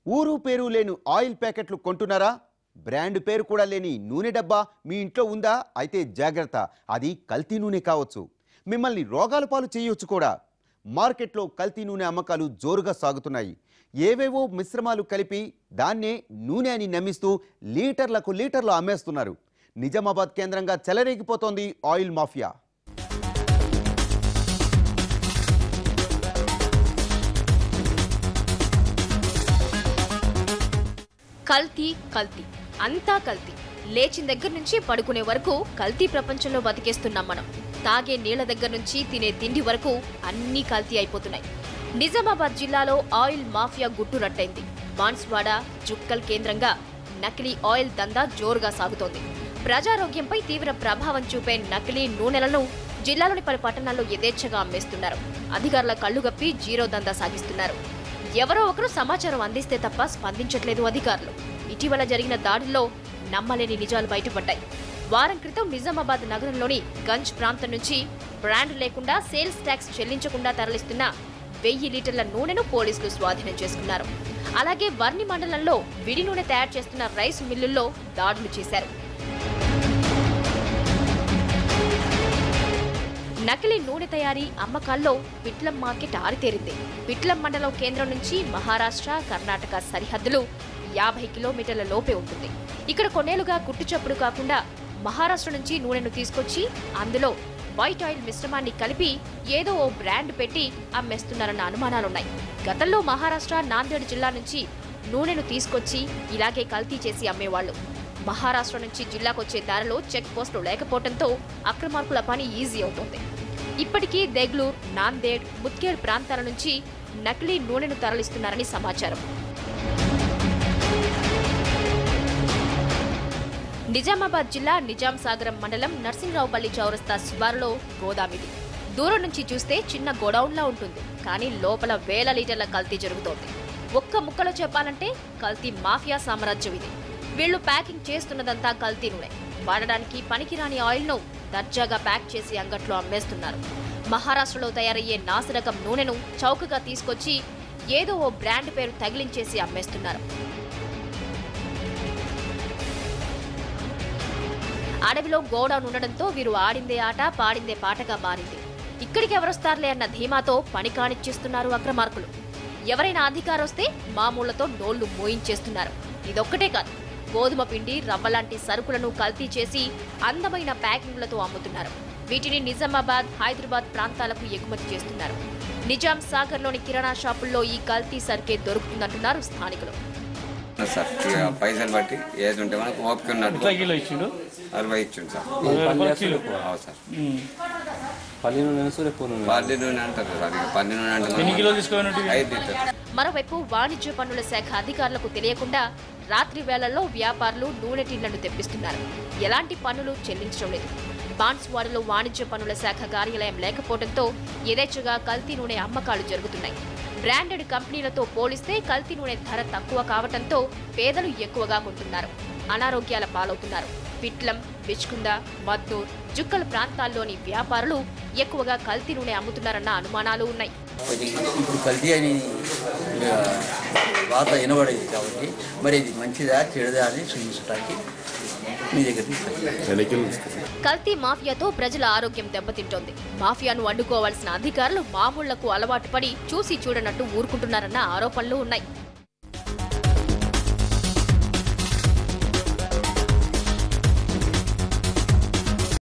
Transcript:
ఊరు పేరు లేని ఆయిల్ ప్యాకెట్లు కొంటున్నారా బ్రాండ్ పేరు కూడా లేని నూనె డబ్బా మీ ఇంట్లో ఉందా అయితే జాగ్రత్త అది కల్తీ నూనె కావచ్చు మిమ్మల్ని రోగాల పాలు చేయొచ్చు కూడా మార్కెట్లో కల్తీ నూనె అమ్మకాలు జోరుగా సాగుతున్నాయి ఏవేవో మిశ్రమాలు కలిపి దాన్నే నూనె అని నమ్మిస్తూ లీటర్లకు లీటర్లు అమ్మేస్తున్నారు నిజామాబాద్ కేంద్రంగా చెలరేగిపోతోంది ఆయిల్ మాఫియా కల్తీ కల్తీ అంతా కల్తీ లేచిన దగ్గర నుంచి పడుకునే వరకు కల్తీ ప్రపంచంలో బతికేస్తున్నాం మనం తాగే నీళ్ల దగ్గర నుంచి తినే తిండి వరకు అన్నీ కల్తీ అయిపోతున్నాయి నిజామాబాద్ జిల్లాలో ఆయిల్ మాఫియా గుట్టు రట్టయింది బాన్స్వాడ జుక్కల్ కేంద్రంగా నకిలీ ఆయిల్ దందా జోరుగా సాగుతోంది ప్రజారోగ్యంపై తీవ్ర ప్రభావం చూపే నకిలీ నూనెలను జిల్లాలోని పలు పట్టణాల్లో యథేచ్ఛగా అమ్మేస్తున్నారు అధికారుల కళ్లుగప్పి జీరో దందా సాగిస్తున్నారు ఎవరో ఒకరు సమాచారం అందిస్తే తప్ప స్పందించట్లేదు అధికారులు ఇటీవల జరిగిన దాడుల్లో నమ్మలేని నిజాలు బయటపడ్డాయి వారం క్రితం నిజామాబాద్ నగరంలోని గంజ్ ప్రాంతం నుంచి బ్రాండ్ లేకుండా సేల్స్ ట్యాక్స్ చెల్లించకుండా తరలిస్తున్న వెయ్యి లీటర్ల నూనెను పోలీసులు స్వాధీనం చేసుకున్నారు అలాగే వర్ణి మండలంలో విడి నూనె తయారు చేస్తున్న రైస్ మిల్లుల్లో దాడులు చేశారు నకిలీ నూనె తయారీ అమ్మకాల్లో పిట్లం మార్కెట్ ఆరితేరింది పిట్లం మండలం కేంద్రం నుంచి మహారాష్ట్ర కర్ణాటక సరిహద్దులు యాభై కిలోమీటర్ల లోపే ఉంటుంది ఇక్కడ కొన్నేళ్లుగా కుట్టుచప్పుడు కాకుండా మహారాష్ట్ర నుంచి నూనెను తీసుకొచ్చి అందులో వైట్ ఆయిల్ మిశ్రమాన్ని కలిపి ఏదో ఓ బ్రాండ్ పెట్టి అమ్మేస్తున్నారన్న అనుమానాలున్నాయి గతంలో మహారాష్ట్ర నాందేడ్ జిల్లా నుంచి నూనెను తీసుకొచ్చి ఇలాగే కల్తీ చేసి అమ్మేవాళ్లు మహారాష్ట్ర నుంచి జిల్లాకొచ్చే దారిలో చెక్ పోస్టులు లేకపోవడంతో అక్రమార్కుల పని ఈజీ అవుతోంది ఇప్పటికీ దెగ్లూర్ నాందేడ్ ముత్కేడ్ ప్రాంతాల నుంచి నకిలీ నూనెను తరలిస్తున్నారని సమాచారం నిజామాబాద్ జిల్లా నిజాం సాగరం మండలం నర్సింగ్రావుపల్లి చౌరస్తా శివారులో గోదామిది దూరం నుంచి చూస్తే చిన్న గోడౌన్లా ఉంటుంది కానీ లోపల వేల లీటర్ల కల్తీ జరుగుతోంది ఒక్క ముక్కలో చెప్పాలంటే కల్తీ మాఫియా సామ్రాజ్యం ఇది వీళ్ళు ప్యాకింగ్ చేస్తున్నదంతా కల్తీ నూనె వాడడానికి పనికిరాని ఆయిల్ను దర్జాగా ప్యాక్ చేసి అంగట్లో అమ్మేస్తున్నారు మహారాష్ట్రలో తయారయ్యే నాసిరకం నూనెను చౌకగా తీసుకొచ్చి ఏదో ఓ బ్రాండ్ పేరు తగిలించేసి అమ్మేస్తున్నారు అడవిలో గోడౌన్ ఉండడంతో వీరు ఆడిందే ఆట పాడిందే పాటగా మారింది ఇక్కడికి ఎవరొస్తారులే అన్న ధీమాతో పని కానిచ్చేస్తున్నారు అక్రమార్కులు ఎవరైనా అధికారొస్తే మామూళ్లతో నోళ్లు మోయించేస్తున్నారు ఇదొక్కటే కాదు గోధుమ పిండి రవ్వ లాంటి సరుకులను కల్తీ చేసి అందమైన ప్యాకింగ్లతో అమ్ముతున్నారు వీటిని నిజామాబాద్ హైదరాబాద్ ప్రాంతాలకు ఎగుమతి చేస్తున్నారు నిజాం సాగర్లోని కిరాణా షాపుల్లో ఈ కల్తీ సరుకే దొరుకుతుందంటున్నారు స్థానికులు సార్ ఇక పైసలు బట్టి ఏది ఉంటే మనకు ఓపిక ఉన్నట్టు ఎట్లా కిలో ఇచ్చిండు అరవై ఇచ్చిండు సార్ అరవై రూపాయలు కిలో అవు సార్ ఉమ్. పల్లి నూనె సూర్యపూ నూనె పల్లి నూనె అంటారు సార్ ఇక పల్లి నూనె అంటే ఎన్ని కిలోలు తీసుకోవాలంటే ఐదు లీటర్ మరోవైపు వాణిజ్య పన్నుల శాఖ అధికారులకు తెలియకుండా రాత్రి వేళల్లో వ్యాపారులు నూనె టిన్లను తెప్పిస్తున్నారు ఎలాంటి పన్నులు చెల్లించడం లేదు బాన్స్వాడలో వాణిజ్య పన్నుల శాఖ కార్యాలయం లేకపోవడంతో యథేచ్ఛగా కల్తీ నూనె అమ్మకాలు జరుగుతున్నాయి బ్రాండెడ్ కంపెనీలతో పోలిస్తే కల్తీ నూనె ధర తక్కువ కావడంతో పేదలు ఎక్కువగా కొంటున్నారు అనారోగ్యాల పాలవుతున్నారు పిట్లం బిచ్కుంద మద్దూర్ జుక్కల్ ప్రాంతాల్లోని వ్యాపారులు ఎక్కువగా కల్తీ నూనె అమ్ముతున్నారన్న అనుమానాలు ఉన్నాయి ఇది ఇప్పుడు కల్తీ అని ఇక వార్త వినబడేది కాబట్టి మరి ఇది మంచిదా చెడుదా అని సూచించడానికి మీ దగ్గర తీసుకొచ్చాను. కల్తీ మాఫియాతో ప్రజల ఆరోగ్యం దెబ్బతింటోంది మాఫియాను అడ్డుకోవాల్సిన అధికారులు మామూళ్లకు అలవాటు పడి చూసి చూడనట్టు ఊరుకుంటున్నారన్న ఆరోపణలు ఉన్నాయి